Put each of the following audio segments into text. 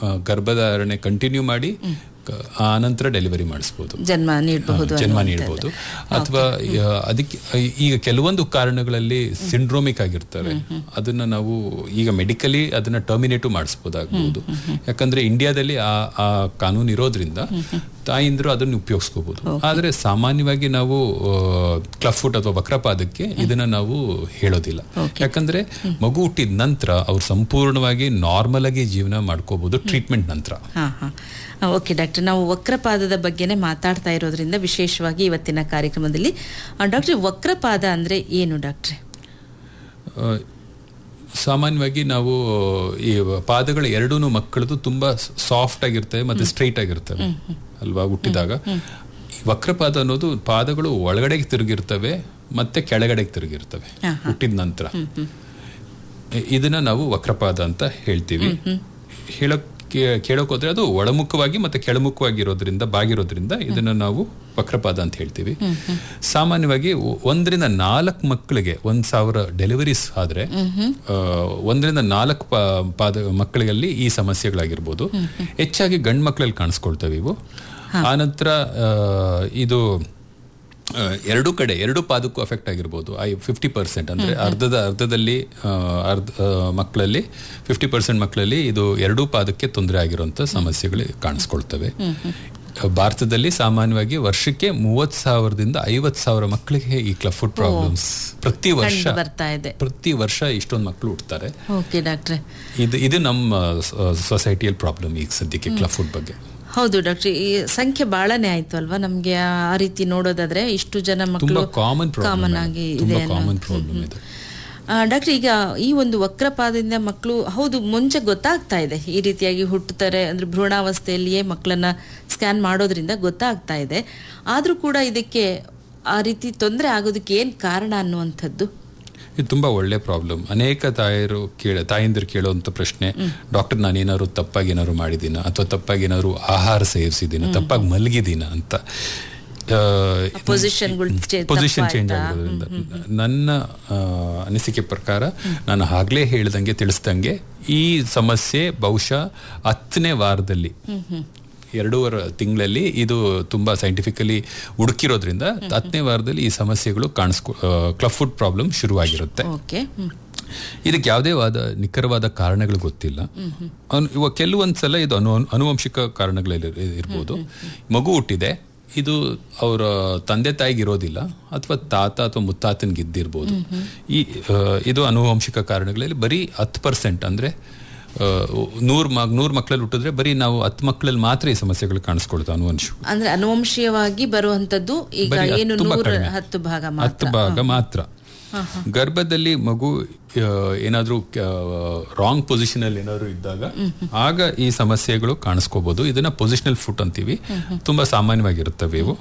ಆ, ಗರ್ಭಧಾರಣೆ ಕಂಟಿನ್ಯೂ ಮಾಡಿ ಕ- ಆ ನಂತರ ಡೆಲಿವರಿ ಮಾಡಿಸ್ಬೋದು ಜನ್ಮ ನೀಡಬಹುದು ಜನ್ಮ ನೀಡಬಹುದು ಅಥವಾ ಆ, ಅದಕ್ಕೆ ಈಗ ಕೆಲವೊಂದು ಕಾರಣಗಳಲ್ಲಿ ಸಿಂಡ್ರೋಮಿಕ್ ಆಗಿರ್ತಾರೆ ಅದನ್ನ ನಾವು ಈಗ ಮೆಡಿಕಲಿ ಅದನ್ನ ಟರ್ಮಿನೇಟು ಮಾಡಿಸ್ಬೋದಾಗಬಹುದು ಯಾಕಂದ್ರೆ ಇಂಡಿಯಾದಲ್ಲಿ ಆ ಆ ಕಾನೂನು ಇರೋದ್ರಿಂದ ತಾಯಿಂದ್ರು ಅದನ್ನು ಉಪಯೋಗಿಸ್ಕೋಬಹುದು ಆದ್ರೆ ಸಾಮಾನ್ಯವಾಗಿ ನಾವು ಕ್ಲಫ್ಫುಟ್ ಅಥವಾ ವಕ್ರಪಾದಕ್ಕೆ ಇದನ್ನ ನಾವು ಹೇಳೋದಿಲ್ಲ ಯಾಕಂದ್ರೆ ಮಗು ಹುಟ್ಟಿದ ನಂತರ ಅವ್ರು ಸಂಪೂರ್ಣವಾಗಿ ನಾರ್ಮಲ್ ಆಗಿ ಜೀವನ ಮಾಡ್ಕೋಬಹುದು ಟ್ರೀಟ್ಮೆಂಟ್ ನಂತರ ಹಾ ಹಾ ಓಕೆ ಡಾಕ್ಟರ್ ನಾವು ವಕ್ರಪಾದದ ಬಗ್ಗೆನೇ ಮಾತಾಡ್ತಾ ಇರೋದ್ರಿಂದ ವಿಶೇಷವಾಗಿ ಇವತ್ತಿನ ಕಾರ್ಯಕ್ರಮದಲ್ಲಿ ಡಾಕ್ಟರ್ ವಕ್ರಪಾದ ಅಂದ್ರೆ ಏನು ಡಾಕ್ಟ್ರೆ ಆ, ಸಾಮಾನ್ಯವಾಗಿ ನಾವು ಈ ಪಾದಗಳ ಎರಡೂ ಮಕ್ಕಳದು ತುಂಬಾ ಸಾಫ್ಟ್ ಆಗಿರ್ತವೆ ಮತ್ತೆ ಸ್ಟ್ರೈಟ್ ಆಗಿರ್ತವೆ ಅಲ್ವಾ ಹುಟ್ಟಿದಾಗ ಈ ವಕ್ರಪಾದ ಅನ್ನೋದು ಪಾದಗಳು ಒಳಗಡೆಗೆ ತಿರುಗಿರ್ತವೆ ಮತ್ತೆ ಕೆಳಗಡೆಗೆ ತಿರುಗಿರ್ತವೆ ಹುಟ್ಟಿದ ನಂತರ ಇದನ್ನ ನಾವು ವಕ್ರಪಾದ ಅಂತ ಹೇಳ್ತೀವಿ ಹೇಳಕ್ ಕೇಳಕ್ ಹೋದ್ರೆ ಅದು ಒಳಮುಖವಾಗಿ ಮತ್ತೆ ಕೆಳಮುಖವಾಗಿ ಇರೋದ್ರಿಂದ ಬಾಗಿರೋದ್ರಿಂದ ಇದನ್ನ ನಾವು ವಕ್ರಪಾದ ಅಂತ ಹೇಳ್ತೀವಿ ಸಾಮಾನ್ಯವಾಗಿ ಒ- ಒಂದರಿಂದ ನಾಲ್ಕು ಮಕ್ಕಳಿಗೆ ಒಂದ್ ಸಾವಿರ ಡೆಲಿವರೀಸ್ ಆದ್ರೆ ಆ, ಒಂದರಿಂದ ನಾಲ್ಕು ಪಾ- ಪಾದ ಮಕ್ಕಳಿಗಲ್ಲಿ ಈ ಸಮಸ್ಯೆಗಳಾಗಿರ್ಬೋದು ಹೆಚ್ಚಾಗಿ ಗಂಡು ಮಕ್ಕಳಲ್ಲಿ ಕಾಣಿಸ್ಕೊಳ್ತವೆ ಇವು ಆನಂತರ ಆ, ಇದು ಆ, ಎರಡೂ ಕಡೆ ಎರಡು ಪಾದಕ್ಕೂ ಅಫೆಕ್ಟ್ ಆಗಿರ್ಬೋದು ಐ ಫಿಫ್ಟಿ ಪರ್ಸೆಂಟ್ ಅಂದ್ರೆ ಅರ್ಧದ ಅರ್ಧದಲ್ಲಿ ಆ, ಅರ್ಧ ಆ, ಮಕ್ಕಳಲ್ಲಿ ಫಿಫ್ಟಿ ಪರ್ಸೆಂಟ್ ಮಕ್ಕಳಲ್ಲಿ ಇದು ಎರಡೂ ಪಾದಕ್ಕೆ ತೊಂದರೆ ಆಗಿರುವಂತ ಸಮಸ್ಯೆಗಳು ಕಾಣಿಸ್ಕೊಳ್ತವೆ ಭಾರತದಲ್ಲಿ ಸಾಮಾನ್ಯವಾಗಿ ವರ್ಷಕ್ಕೆ ಮೂವತ್ ಸಾವಿರದಿಂದ ಐವತ್ ಸಾವಿರ ಮಕ್ಕಳಿಗೆ ಈ ಕ್ಲಫುಡ್ ಪ್ರಾಬ್ಲಮ್ಸ್ ಪ್ರತಿ ವರ್ಷ ಕಂಡು ಬರ್ತಾ ಇದೆ ಪ್ರತಿ ವರ್ಷ ಇಷ್ಟೊಂದು ಮಕ್ಕಳು ಹುಡ್ತಾರೆ ಓಕೆ ಡಾಕ್ಟ್ರೆ ಇದು ಇದು ನಮ್ಮ ಸೊಸೈಟಿಯಲ್ಲಿ ಪ್ರಾಬ್ಲಮ್ ಈಗ ಸದ್ಯಕ್ಕೆ ಕ್ಲಫುಡ್ ಬಗ್ಗೆ ಹೌದು ಡಾಕ್ಟ್ರೆ ಈ ಸಂಖ್ಯೆ ಬಹಳನೇ ಆಯ್ತು ಅಲ್ವಾ ನಮ್ಗೆ ಆ ರೀತಿ ನೋಡೋದಾದ್ರೆ ಇಷ್ಟು ಜನ ಮಕ್ಕಳು ತುಂಬಾ ಕಾಮನ್ ಕಾಮನ್ ಪ್ರಾಬ್ಲಮ್ ಆಗಿ ಇದೆ ತುಂಬಾ ಅನ್ನೋ- ಕಾಮನ್ ಪ್ರಾಬ್ಲಮ್ ಇದು ಆ, ಡಾಕ್ಟ್ರೆ ಈಗ ಈ ಒಂದು ವಕ್ರಪಾದದಿಂದ ಮಕ್ಕಳು ಹೌದು ಮುಂಚೆ ಗೊತ್ತಾಗ್ತಾ ಇದೆ ಈ ರೀತಿಯಾಗಿ ಹುಟ್ಟುತ್ತಾರೆ ಅಂದ್ರೆ ಭ್ರೂಣಾವಸ್ಥೆಯಲ್ಲಿಯೇ ಮಕ್ಕಳನ್ನ ಸ್ಕ್ಯಾನ್ ಮಾಡೋದ್ರಿಂದ ಗೊತ್ತಾಗ್ತಾ ಇದೆ ಆದ್ರೂ ಕೂಡ ಇದಕ್ಕೆ ಆ ರೀತಿ ತೊಂದರೆ ಆಗೋದಕ್ಕೆ ಏನ್ ಕಾರಣ ಅನ್ನುವಂಥದ್ದು ಇದು ತುಂಬಾ ಒಳ್ಳೆ ಪ್ರಾಬ್ಲಮ್ ಅನೇಕ ತಾಯರು ಕೇಳ ತಾಯಂದಿರು ಕೇಳುವಂತ ಪ್ರಶ್ನೆ ಡಾಕ್ಟರ್ ನಾನು ಏನಾದ್ರು ತಪ್ಪಾಗಿ ಏನಾದ್ರು ಮಾಡಿದ್ದೀನ ಅಥವಾ ತಪ್ಪಾಗಿ ಏನಾದ್ರು ಆಹಾರ ಸೇವಿಸಿದ್ದೀನ ತಪ್ಪಾಗಿ ಮಲಗಿದ್ದೀನ ಅಂತ Positionಗಳು ಚೆ- ಪೊಸಿಷನ್ ಚೇಂಜ್ ತಪ್ಪಾಯ್ತಾ? ಆಗಿರೋದ್ರಿಂದ ನನ್ನ ಆ, ಅನಿಸಿಕೆ ಪ್ರಕಾರ ನಾನು ಆಗ್ಲೇ ಹೇಳ್ದಂಗೆ ತಿಳಿಸ್ದಂಗೆ ಈ ಸಮಸ್ಯೆ ಬಹುಶಃ ಹತ್ತನೇ ವಾರದಲ್ಲಿ ಎರಡೂವರೆ ತಿಂಗಳಲ್ಲಿ ಇದು ತುಂಬಾ ಸೈಂಟಿಫಿಕಲಿ ಹುಡುಕಿರೋದ್ರಿಂದ ಹತ್ತನೇ ವಾರದಲ್ಲಿ ಈ ಸಮಸ್ಯೆಗಳು ಕಾಣಿಸ್ಕೊ ಕ್ಲಫುಡ್ ಪ್ರಾಬ್ಲಮ್ ಶುರುವಾಗಿರುತ್ತೆ ಓಕೆ ಇದಕ್ಕೆ ಯಾವುದೇ ವಾದ ನಿಖರವಾದ ಕಾರಣಗಳು ಗೊತ್ತಿಲ್ಲ ಅನ್- ಇವಾಗ ಕೆಲವೊಂದ್ ಸಲ ಇದು ಅನು ಅನುವಂಶಿಕ ಕಾರಣಗಳಲ್ಲಿ ಇರ್ಬೋದು ಮಗು ಹುಟ್ಟಿದೆ ಇದು ಅವರ ತಂದೆ ತಾಯಿಗೆ ಇರೋದಿಲ್ಲ ಅಥವಾ ತಾತ ಅಥವಾ ಮುತ್ತಾತನಿಗೆ ಇದ್ದಿರ್ಬೋದು ಈ ಆ, ಇದು ಅನುವಂಶಿಕ ಕಾರಣಗಳಲ್ಲಿ ಬರೀ ಹತ್ತು ಪರ್ಸೆಂಟ್ ಅಂದ್ರೆ ಆ, ನೂರ್ ಮ ನೂರ್ ಮಕ್ಕಳಲ್ಲಿ ಹುಟ್ಟಿದ್ರೆ ಬರೀ ನಾವು ಹತ್ತು ಮಕ್ಕಳಲ್ಲಿ ಮಾತ್ರ ಈ ಸಮಸ್ಯೆಗಳು ಕಾಣಿಸ್ಕೊಳ್ತಾವೆ ಅನುವಂಶ ಅಂದ್ರೆ ಅನುವಂಶೀಯವಾಗಿ ಬರುವಂತದ್ದು ಈಗ ಬರೀ ಏನು ಹತ್ತು ನೂರ ಕಡಿಮೆ. ಹತ್ತು ಭಾಗ ಹತ್ತು ಮಾತ್ರ ಭಾಗ ಮಾತ್ರ ಗರ್ಭದಲ್ಲಿ ಮಗು ಆ, ಏನಾದ್ರೂ ರಾಂಗ್ ಪೊಸಿಷನ್ ಅಲ್ಲಿ ಏನಾದ್ರು ಇದ್ದಾಗ ಆಗ ಈ ಸಮಸ್ಯೆಗಳು ಕಾಣಿಸ್ಕೋಬಹುದು ಇದನ್ನ ಪೊಸಿಷನಲ್ ಫುಟ್ ಅಂತೀವಿ ತುಂಬಾ ಸಾಮಾನ್ಯವಾಗಿರುತ್ತವೆ ಇವು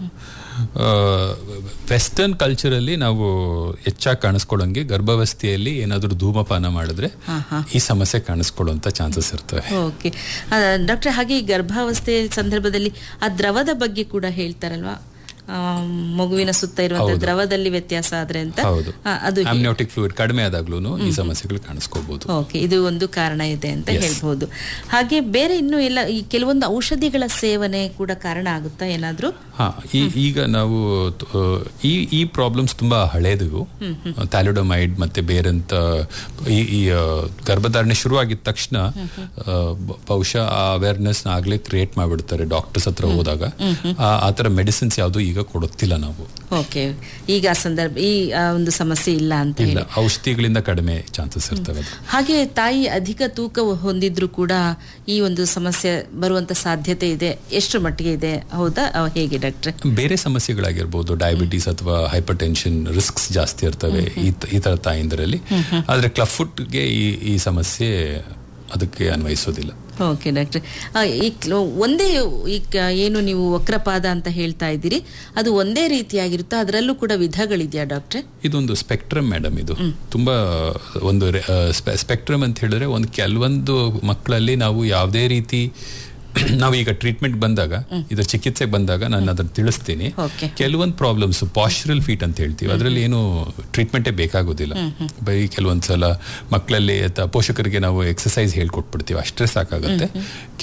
ವೆಸ್ಟರ್ನ್ ಕಲ್ಚರ್ ಅಲ್ಲಿ ನಾವು ಹೆಚ್ಚಾಗಿ ಕಾಣಿಸ್ಕೊಳ್ಳೋಂಗೆ ಗರ್ಭಾವಸ್ಥೆಯಲ್ಲಿ ಏನಾದ್ರೂ ಧೂಮಪಾನ ಮಾಡಿದ್ರೆ ಈ ಸಮಸ್ಯೆ ಕಾಣಿಸ್ಕೊಳ್ಳುವಂತ ಚಾನ್ಸಸ್ ಇರ್ತವೆ ಓಕೆ ಡಾಕ್ಟರ್ ಹಾಗೆ ಈ ಗರ್ಭಾವಸ್ಥೆ ಸಂದರ್ಭದಲ್ಲಿ ಆ ದ್ರವದ ಬಗ್ಗೆ ಕೂಡ ಹೇಳ್ತಾರಲ್ವಾ ಆ, ಮಗುವಿನ ಸುತ್ತ ಇರುವಂತಹ ದ್ರವದಲ್ಲಿ ವ್ಯತ್ಯಾಸ ಆದ್ರೆ ಅಂತ ಹೌದು ಆ, ಅದು ಆಮ್ನಿಯೋಟಿಕ್ ಫ್ಲೂಯಿಡ್ ಕಡಿಮೆ ಆದಾಗ್ಲೂ ಈ ಸಮಸ್ಯೆಗಳು ಕಾಣಿಸ್ಕೋಬಹುದು ಓಕೆ ಇದು ಒಂದು ಕಾರಣ ಇದೆ ಅಂತ ಹೇಳ್ಬೋದು ಹಾಗೆ ಬೇರೆ ಇನ್ನು ಎಲ್ಲ ಈ ಕೆಲವೊಂದು ಔಷಧಿಗಳ ಸೇವನೆ ಕೂಡ ಕಾರಣ ಆಗುತ್ತಾ ಏನಾದ್ರೂ ಹಾ ಈ ಈಗ ನಾವು ತ- ಆ, ಈ ಈ ಪ್ರಾಬ್ಲಮ್ಸ್ ತುಂಬಾ ಹಳೇದು ಇವು ಥ್ಯಾಲಿಡೊಮೈಡ್ ಮತ್ತೆ ಬೇರೆಂತ ಈ ಈ ಆ, ಗರ್ಭಧಾರಣೆ ಶುರು ಆಗಿದ ತಕ್ಷಣ ಆ, ಬ- ಬಹುಶಃ ಆ ಅವೇರ್ನೆಸ್ ಆಗ್ಲೇ ಕ್ರಿಯೇಟ್ ಮಾಡ್ಬಿಡ್ತಾರೆ ಡಾಕ್ಟರ್ಸ್ ಹತ್ರ ಹೋದಾಗ ಆ- ಆ ತರ ಮೆಡಿಸಿನ್ಸ್ ಯಾವುದು ಈಗ ಕೊಡುತ್ತಿಲ್ಲ ನಾವು ಓಕೆ ಈಗ ಆ ಸಂದರ್ಭ ಈ ಆ, ಒಂದು ಸಮಸ್ಯೆ ಇಲ್ಲ ಅಂತ ಇಲ್ಲ ಹೇಳಿ ಔಷಧಿಗಳಿಂದ ಕಡಿಮೆ ಚಾನ್ಸಸ್ ಇರ್ತವೆ ಅದು ಹಾಗೆ ತಾಯಿ ಅಧಿಕ ತೂಕ ಹೊಂದಿದ್ರು ಕೂಡ ಈ ಒಂದು ಸಮಸ್ಯೆ ಬರುವಂತ ಸಾಧ್ಯತೆ ಇದೆ ಎಷ್ಟು ಮಟ್ಟಿಗೆ ಇದೆ ಹೌದಾ ಅಹ್, ಹೇಗೆ ಡಾಕ್ಟ್ರೆ ಬೇರೆ ಸಮಸ್ಯೆಗಳಾಗಿರ್ಬೋದು ಡಯಾಬಿಟೀಸ್ ಅಥವಾ ಹೈಪರ್ ಟೆನ್ಷನ್ ರಿಸ್ಕ್ಸ್ ಜಾಸ್ತಿ ಇರ್ತವೆ ಈ ತ- ಈ ತರ ತಾಯಿಂದರಲ್ಲಿ ಆದ್ರೆ ಕ್ಲಫುಟ್ಗೆ ಈ ಈ ಸಮಸ್ಯೆ ಅದಕ್ಕೆ ಅನ್ವಯಿಸೋದಿಲ್ಲ ಓಕೆ ಡಾಕ್ಟ್ರೆ ಆ, ಈ ಕ್ಲ- ಒಂದೇ ಈ ಕ- ಏನು ನೀವು ವಕ್ರಪಾದ ಅಂತ ಹೇಳ್ತಾ ಇದ್ದೀರಿ ಅದು ಒಂದೇ ರೀತಿಯಾಗಿರುತ್ತಾ ಅದರಲ್ಲೂ ಕೂಡ ವಿಧಗಳಿದೆಯಾ ಡಾಕ್ಟ್ರೆ ಇದೊಂದು ಸ್ಪೆಕ್ಟ್ರಮ್ ಮೇಡಮ್ ಇದು ತುಂಬಾ ಒಂದು ಸ್ಪೆಕ್ಟ್ರಮ್ ಅಂತ ಹೇಳಿದ್ರೆ ಒಂದು ಕೆಲವೊಂದು ಮಕ್ಕಳಲ್ಲಿ ನಾವು ಯಾವುದೇ ರೀತಿ ನಾವು ಈಗ ಟ್ರೀಟ್ಮೆಂಟ್ ಬಂದಾಗ ಇದರ ಚಿಕಿತ್ಸೆ ಬಂದಾಗ ನಾನು ಅದನ್ನ ತಿಳಿಸ್ತೀನಿ Okay. ಕೆಲವೊಂದು ಪ್ರಾಬ್ಲಮ್ಸ್ ಪಾಶ್ಚರಲ್ ಫೀಟ್ ಅಂತ ಹೇಳ್ತೀವಿ ಅದರಲ್ಲಿ ಏನು ಟ್ರೀಟ್ಮೆಂಟೇ ಬೇಕಾಗೋದಿಲ್ಲ ಬರೀ ಕೆಲವೊಂದ್ಸಲ ಮಕ್ಕಳಲ್ಲಿ ಅಥವಾ ಪೋಷಕರಿಗೆ ನಾವು ಎಕ್ಸಸೈಸ್ ಹೇಳ್ಕೊಟ್ಬಿಡ್ತೀವಿ ಅಷ್ಟೇ ಸಾಕಾಗುತ್ತೆ